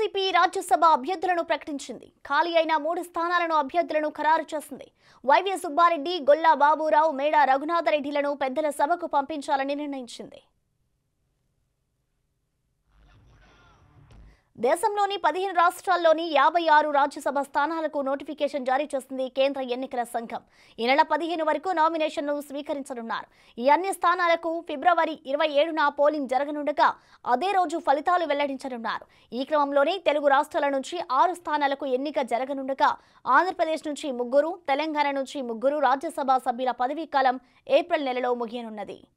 TDP Rajya Sabha అభ్యర్థులను ప్రకటించింది ఖాళీ అయిన మూడు స్థానాలను అభ్యర్థులను ఖరారు చేసింది వైవి సుబ్బారెడ్డి గొల్లా బాబురావు మేడా రఘునాథరెడ్డిలను పెద్దల సభకు పంపించాలని నిర్ణయించింది దేశంలోని పదిహేను రాష్ట్రాల్లోని యాభై ఆరు రాజ్యసభ స్థానాలకు నోటిఫికేషన్ జారీ చేసింది కేంద్ర ఎన్నికల సంఘం ఈ నెల పదిహేను వరకు నామినేషన్ను స్వీకరించనున్నారు ఈ అన్ని స్థానాలకు ఫిబ్రవరి ఇరవై ఏడున పోలింగ్ జరగనుండగా అదే రోజు ఫలితాలు వెల్లడించనున్నారు ఈ క్రమంలోనే తెలుగు రాష్ట్రాల నుంచి ఆరు స్థానాలకు ఎన్నిక జరగనుండగా ఆంధ్రప్రదేశ్ నుంచి ముగ్గురు తెలంగాణ నుంచి ముగ్గురు రాజ్యసభ సభ్యుల పదవీకాలం ఏప్రిల్ నెలలో ముగియనున్నది